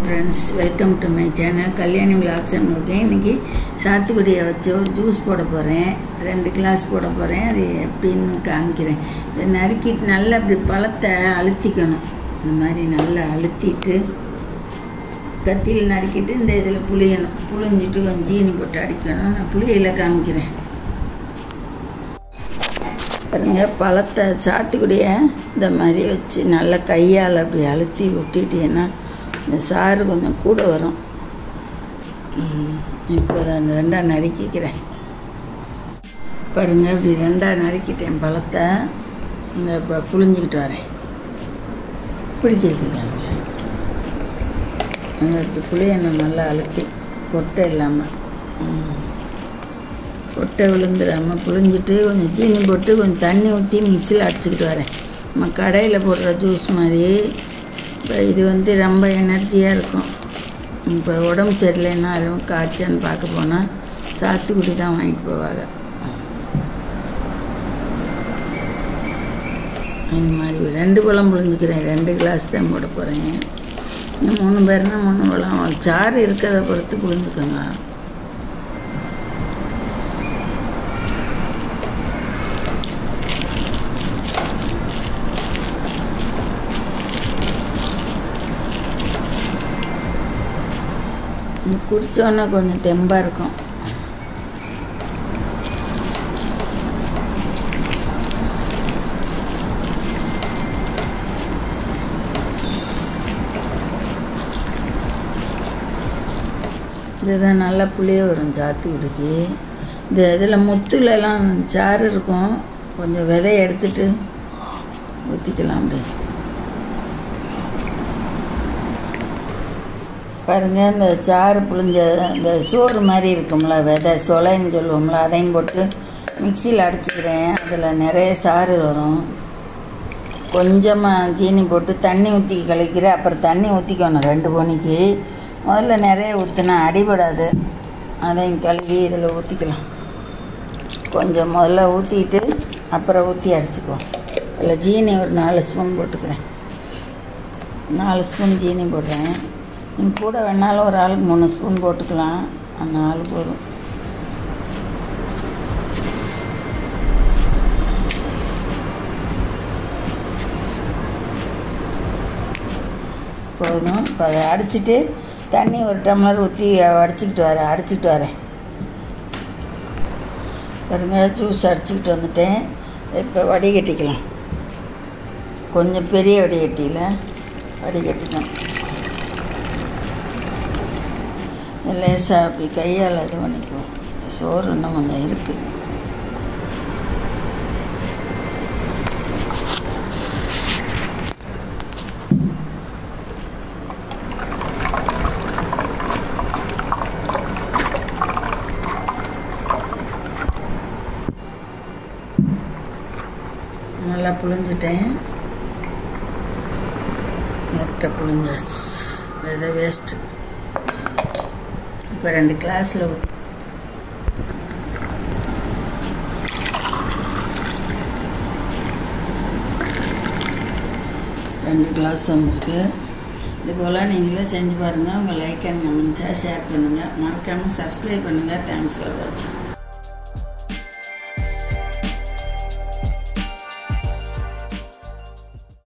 Friends welcome to my channel Kalyani vlogs okay இன்றைக்கி சாத்துக்குடியை வச்சு ஒரு ஜூஸ் போட போகிறேன் ரெண்டு கிளாஸ் போட போகிறேன் அது எப்படின்னு காமிக்கிறேன் இதை நறுக்கிட்டு நல்லா இப்படி பழத்தை அழுத்திக்கணும் இந்த மாதிரி நல்லா அழுத்திட்டு கத்தியில் நறுக்கிட்டு இந்த இதில் புளியணும் புளிஞ்சிட்டு கொஞ்சம் ஜீனி போட்டு அடிக்கணும் நான் புளியில் காமிக்கிறேன் பாருங்க பழத்தை சாத்துக்குடியை இந்த மாதிரி வச்சு நல்லா கையால் அப்படி அழுத்தி விட்டுட்டீங்கன்னா இந்த சாறு கொஞ்சம் கூட வரும் ம், இப்போ அதை அந்த ரெண்டாக நறுக்கிக்கிறேன் பாருங்க இப்படி ரெண்டாக நறுக்கிட்டேன் பழத்தை இந்த இப்போ புழிஞ்சிக்கிட்டு வரேன் இப்படி திருப்பிக்காங்க அந்த இப்படி புளியெண்ணெய் நல்லா அழுத்தி கொட்டை இல்லாமல் ம். கொட்டை விழுந்துடாமல் புழிஞ்சிட்டு கொஞ்சம் சீனி போட்டு கொஞ்சம் தண்ணி ஊற்றி மிக்சியில் அடிச்சுக்கிட்டு வரேன் நம்ம கடையில் போடுற ஜூஸ் மாதிரி இப்போ இது வந்து ரொம்ப எனர்ஜியாக இருக்கும் இப்போ உடம்பு சரியில்லைன்னா அதுவும் காய்ச்சல்னு பார்க்க போனால் சாத்துக்குடி தான் வாங்கிட்டு போவாங்க இந்த மாதிரி ரெண்டு பழம் புழிஞ்சிக்கிறேன் ரெண்டு கிளாஸ் தான் போட போகிறேன் இன்னும் மூணு பேர்னா மூணு பழம் சாறு இருக்கிறத பொறுத்து புழிஞ்சுக்கோங்க இது குடித்தோன்னா கொஞ்சம் தெம்பாக இருக்கும் இதுதான் நல்லா புளிய வரும் சாத்துக்குடிக்கு இந்த இதில் முத்துலலாம் சாறு இருக்கும் கொஞ்சம் விதைய எடுத்துட்டு ஊற்றிக்கலாம் அப்படி பாருங்க இந்த சாறு புளிஞ்ச இந்த சோறு மாதிரி இருக்கும்ல விதை சொலைன்னு சொல்லுவோம்ல அதையும் போட்டு மிக்சியில் அடிச்சுக்கிறேன் அதில் நிறைய சாறு வரும் கொஞ்சமாக ஜீனி போட்டு தண்ணி ஊற்றி கலக்கிறேன் அப்புறம் தண்ணி ஊற்றிக்கணும் ரெண்டு பொனிக்கு முதல்ல நிறைய ஊற்றினா அடிபடாது அதையும் கழுவி இதில் ஊற்றிக்கலாம் கொஞ்சம் முதல்ல ஊற்றிட்டு அப்புறம் ஊற்றி அடிச்சுக்குவோம் இதில் ஜீனி ஒரு நாலு ஸ்பூன் போட்டுக்கிறேன் நாலு ஸ்பூன் ஜீனி போடுறேன் நீங்கள் கூட வேணாலும் ஒரு ஆளுக்கு மூணு ஸ்பூன் போட்டுக்கலாம் அந்த ஆள் போதும் போதும் இப்போ அதை அடிச்சிட்டு தண்ணி ஒரு டம்ளர் ஊற்றி அடிச்சுக்கிட்டு வரேன் அடிச்சுக்கிட்டு வரேன் பாருங்க ஜூஸ் அடிச்சுக்கிட்டு வந்துட்டேன் இப்போ வடிகட்டிக்கலாம் கொஞ்சம் பெரிய வடிகட்டியில் வடிகட்டிக்கணும் லேசாக அப்படி கையால் இது பண்ணிக்குவோம் சோறு இன்னும் கொஞ்சம் இருக்குது நல்லா புழிஞ்சிட்டேன் முட்டை புழிஞ்சாச்சு இதை வேஸ்ட்டு இப்போ ரெண்டு கிளாஸில் ஊற்றி ரெண்டு கிளாஸ் வந்திருக்கு இது போல் நீங்களும் செஞ்சு பாருங்கள் உங்கள் லைக் அண்ட் கமெண்ட்ஸாக ஷேர் பண்ணுங்கள் மறக்காமல் சப்ஸ்கிரைப் பண்ணுங்கள் தேங்க்ஸ் ஃபார் வாட்சிங்